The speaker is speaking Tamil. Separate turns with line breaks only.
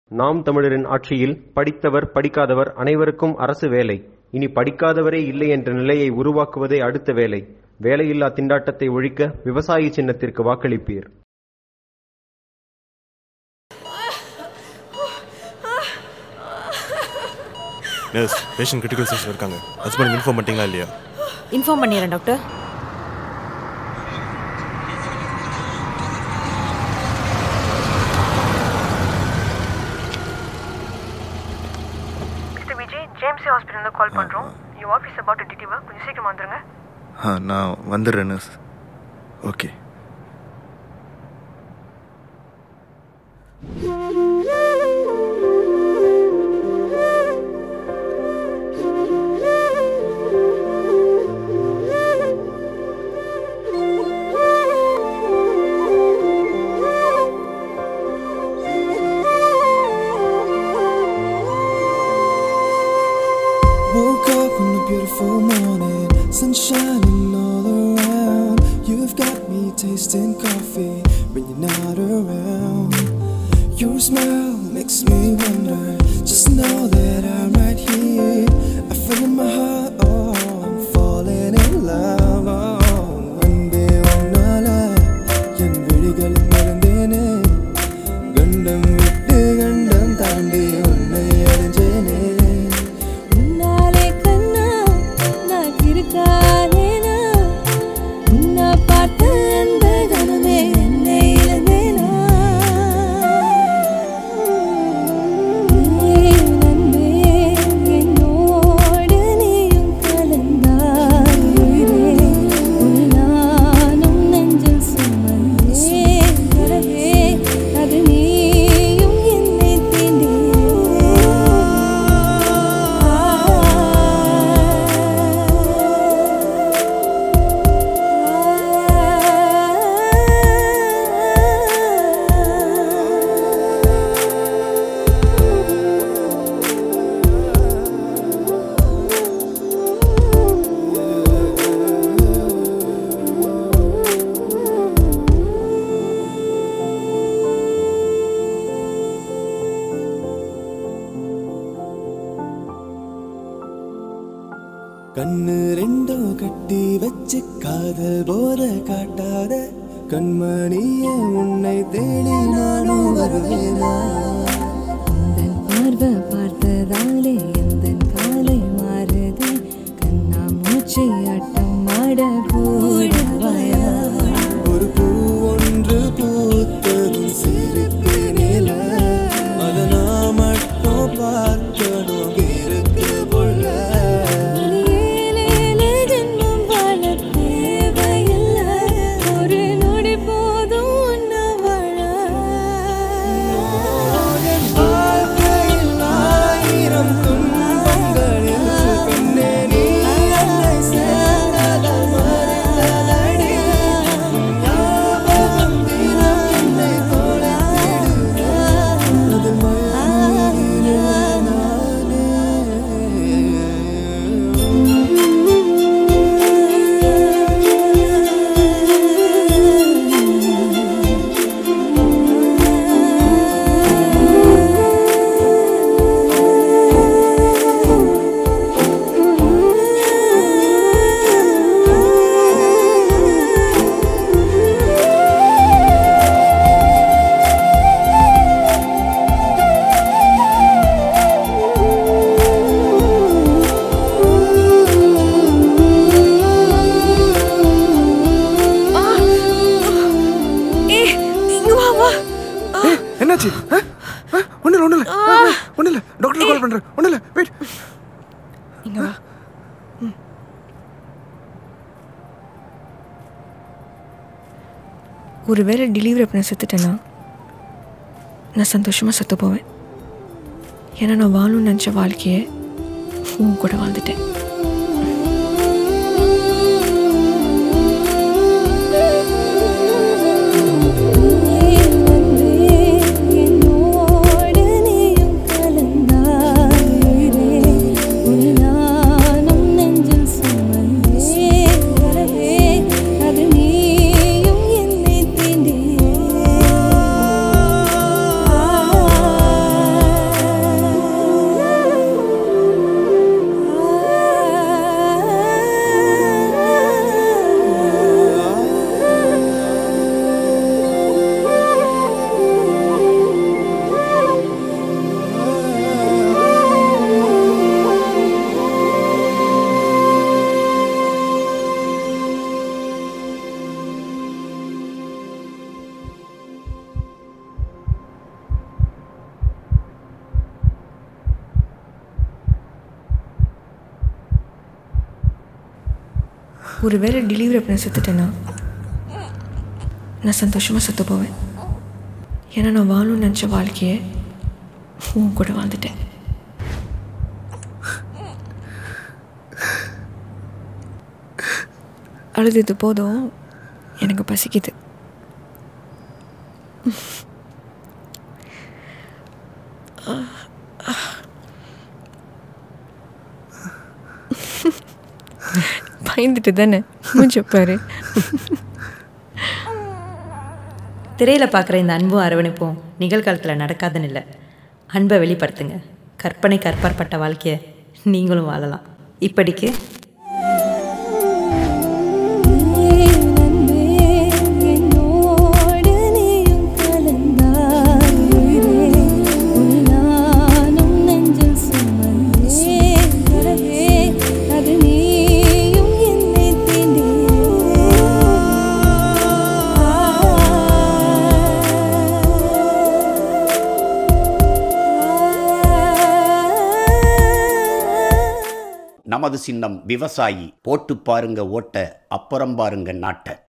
நாம் தமிழரின் ஆட்சியில் படித்தவர் படிக்காதவர் அனைவருக்கும் அரசு வேலை இனி படிக்காதவரே இல்லை என்ற நிலையை உருவாக்குவதே அடுத்த வேலை வேலையில்லா திண்டாட்டத்தை ஒழிக்க விவசாயி சின்னத்திற்கு வாக்களிப்பீர்
நர்ஸ் பேஷண்ட் கிரிட்டிக்கல் ஸ்டேஷன் இருக்காங்க ஹஸ்பண்ட் இன்ஃபார்ம் பண்ணிட்டீங்களா இல்லையா
இன்ஃபார்ம் பண்ணிடுறேன் டாக்டர்
மிஸ்டர் விஜய் ஜேம்ஸி ஹாஸ்பிட்டல் கால் பண்ணுறோம் யூ ஆஃபீஸ் அபவுட் டிடிவா கொஞ்சம் சீக்கிரம் வந்துருங்க
ஆ நான் வந்துடுறேன் nurse okay
Woke up on a beautiful morning, sun shining all around. You've got me tasting coffee when you're not around. Your smile makes me wonder. Just know that I'm right here. I feel in my heart, oh, I'm falling in love. Oh, அன்பே உன்னால என் விழிகளில் மறந்தேனே கண்டம் விட்டு கண்டம் தாண்டி உன்னை அறிஞ்சேனே
உன்னாலே கண்ணா நான் இருக்கானேனா உன்னை பார்த்த அந்த கனவே என்னை இழந்தேனா ஏன் அன்பே என்னோடு நீயும் கலந்தாய் உயிரே உன்னை நானும் நெஞ்சில் சுமந்தேன் கனவே அது நீயும் என்னை
கண்ணு ரெண்டும் கட்டி வச்சு காதல் போத காட்டாத கண்மணியே உன்னை தேடி நானும் வருவேனா
உந்தன் பார்வை பார்த்ததாலே எந்தன் காலை மாறுதே கண்ணா மூச்சு ஆட்டம் ஆட கூடவாயா
ஒரு பூ ஒன்று பூத்ததும் சிரித்தேனில அதை நான் மட்டும் பார்க்கணும் இருக்கு புள்ள
ஏழேழு ஜென்மம் வாழ தேவையில்லை. ஒரு நொடி போதும் உன்னை வாழ.
வாழ்க்கையில் ஆயிரம் துன்பங்களில் பெண்ணே நீ என்னை சேர்ந்ததால் மறைந்ததடி. உன் ஞாபகம் தினம் என்னை தொலைத்திடுதே. அதில் மயங்குகிறேன் நானே.
ஏய் இங்க வா வா
என்னாச்சு ஒன்றும் இல்லை ஒன்றும் இல்லை ஒன்றும் இல்லை டாக்டர் கால் பண்ணுறேன் ஒன்றும் இல்லை வெயிட்
இங்க வா ஒருவேளை டெலிவரி பண்ண செத்துட்டேன்னா நான் சந்தோஷமாக செத்து போவேன் ஏன்னா நான் வாழணும்னு நினச்ச வாழ்க்கையை உன் கூட வாழ்ந்துட்டேன்
ஏன் அன்பே என்னோடு நீயும் கலந்தாய் உயிரே. உன்னை நானும் நெஞ்சில் சுமந்தேன் கனவே. அது நீயும் என்னை தீண்டியே. ஆ
ஒரு வேளை டெலிவரி பண்ண செத்துட்டேன்னா நான் சந்தோஷமாக செத்து போவேன் ஏன்னா நான் வாழணும்னு நினச்ச வாழ்க்கையை உன் கூட வாழ்ந்துட்டேன் அழுது போதும் எனக்கு பசிக்குது பயந்துட்டு தானே மூஞ்ச பாரு
திரையில் பார்க்குற இந்த அன்பும் அரவணைப்பும் நிகழ்காலத்தில் நடக்காதுன்னு இல்லை அன்பை வெளிப்படுத்துங்க கற்பனை கற்பாற்பட்ட வாழ்க்கையை நீங்களும் வாழலாம் இப்படிக்கு
நன்பே என்னோடு நீயும் கலந்தாய் உயிரே உன்னை நானும் நெஞ்சில் சுமந்தே வரவே அது நீயும் என்னை தீண்டே
நமது சின்னம் விவசாயி போட்டு பாருங்க ஓட்ட அப்புறம் பாருங்க நாட்ட